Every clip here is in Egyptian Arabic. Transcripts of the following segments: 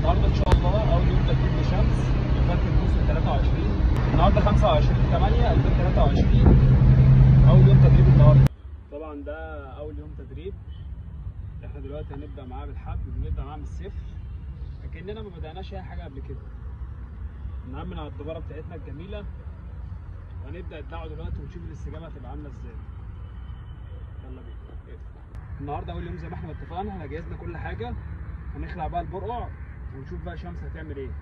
النهارده ان شاء الله اول يوم تدريب لشمس فرق الموسم 23 النهارده 25 8 2023 اول يوم تدريب النهارده طبعا ده اول يوم تدريب احنا دلوقتي هنبدا معاه بالحبل ونبدا معاه من الصفر لكننا ما بدأناش اي حاجه قبل كده نأمن على الدباره بتاعتنا الجميله وهنبدا الدعوه دلوقتي ونشوف الاستجابه هتبقى عامله ازاي يلا بينا النهارده اول يوم زي ما احنا اتفقنا احنا جهزنا كل حاجه هنخلع بقى البرقع ونشوف بقى شمس هتعمل ايه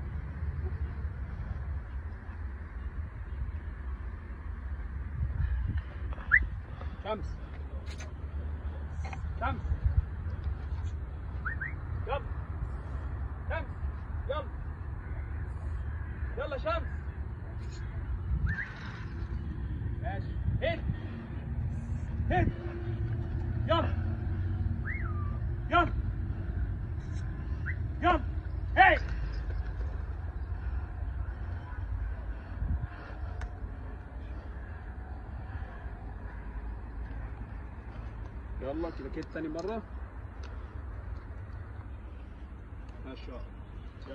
شمس شمس يلا شمس يلا يلا شمس ماشي هد هد يلا يلا يلا هي يلا كده كده تاني مرة ما شاء الله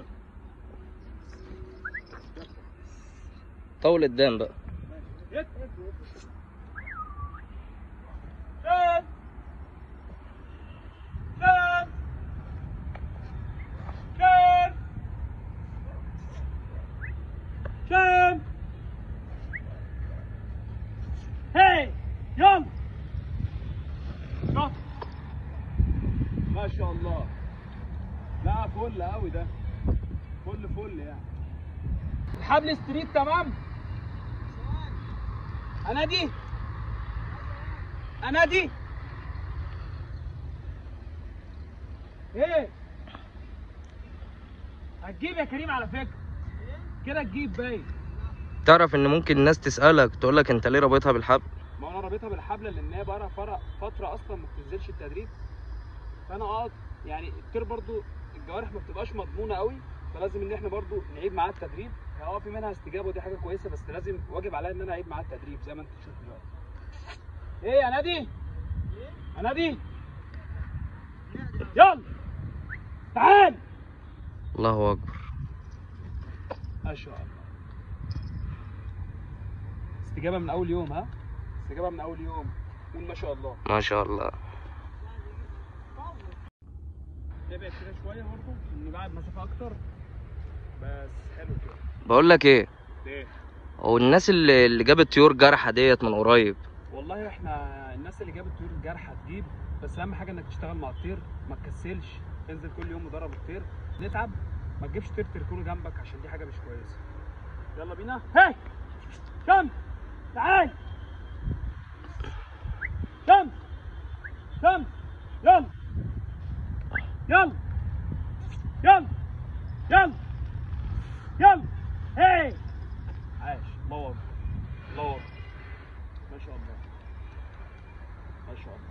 يلا طول قدام بقى يد شاد شاد شاد شاد هي يلا شاطر ما شاء الله لا فل قوي ده فل فل يعني الحبل ستريت تمام انا دي انا دي ايه هتجيب يا كريم على فكره كده تجيب باين تعرف ان ممكن الناس تسألك تقولك انت ليه رابطها بالحبل ما انا رابطها بالحبل لان هي بقى فرق فتره اصلا ما بتنزلش التدريب فانا اقعد يعني الطير برضو الجوارح ما بتبقاش مضمونه قوي فلازم ان احنا برضو نعيد معاه التدريب هي اه في منها استجابه ودي حاجه كويسه بس لازم واجب عليا ان انا اعيد معاه التدريب زي ما انت تشوف دلوقتي ايه يا نادي يا نادي يلا تعال الله اكبر ما شاء الله استجابه من اول يوم ها استجابه من اول يوم قول ما شاء الله ما شاء الله ابعد كده شويه برضه عشان نبعد مسافه اكتر بس حلو كده بقول لك ايه ليه هو الناس اللي, اللي جابت طيور جرحة ديت من قريب والله احنا الناس اللي جابت طيور الجرح هتجيب بس اهم حاجه انك تشتغل مع الطير ما تكسلش انزل كل يوم مدرب الطير نتعب ما تجيبش طير تركونه جنبك عشان دي حاجه مش كويسه يلا بينا هاي شمس تعال شمس شمس يلا يلا يلا يلا يلا هاي عاش الله اكبر الله اكبر ما شاء الله ما شاء الله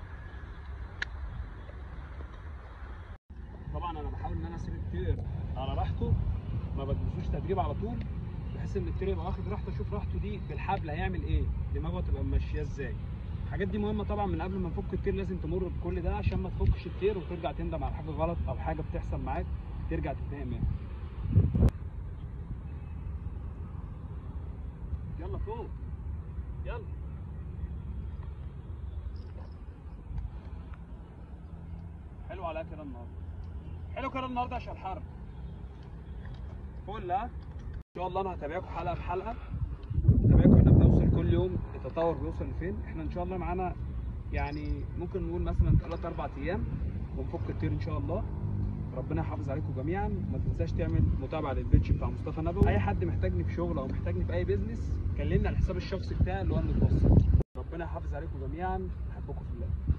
طبعا انا بحاول ان انا اسيب الطير على راحته ما بدوسوش تدريب على طول بحيث ان الطير يبقى واخد راحته اشوف راحته دي بالحبل هيعمل ايه دماغه تبقى ماشيه ازاي الحاجات دي مهمه طبعا من قبل ما نفك الطير لازم تمر بكل ده عشان ما تفكش الطير وترجع تندم على حاجه غلط او حاجه بتحصل معاك ترجع تتضايق منها يلا فوق يلا حلو عليا كده النهارده حلو كده النهارده عشان الحر فل ها ان شاء الله انا هتابعكم حلقه بحلقه هتابعكم احنا بنوصل كل يوم التطور بيوصل لفين احنا ان شاء الله معانا يعني ممكن نقول مثلا 3 4 ايام ونفك الطير ان شاء الله ربنا يحافظ عليكم جميعا ما تنساش تعمل متابعه للبيتش بتاع مصطفى نبوي اي حد محتاجني في شغل او محتاجني في اي بيزنس كلمني على الحساب الشخصي بتاعي اللي هو المتوسط ربنا يحافظ عليكم جميعا بحبكم في الله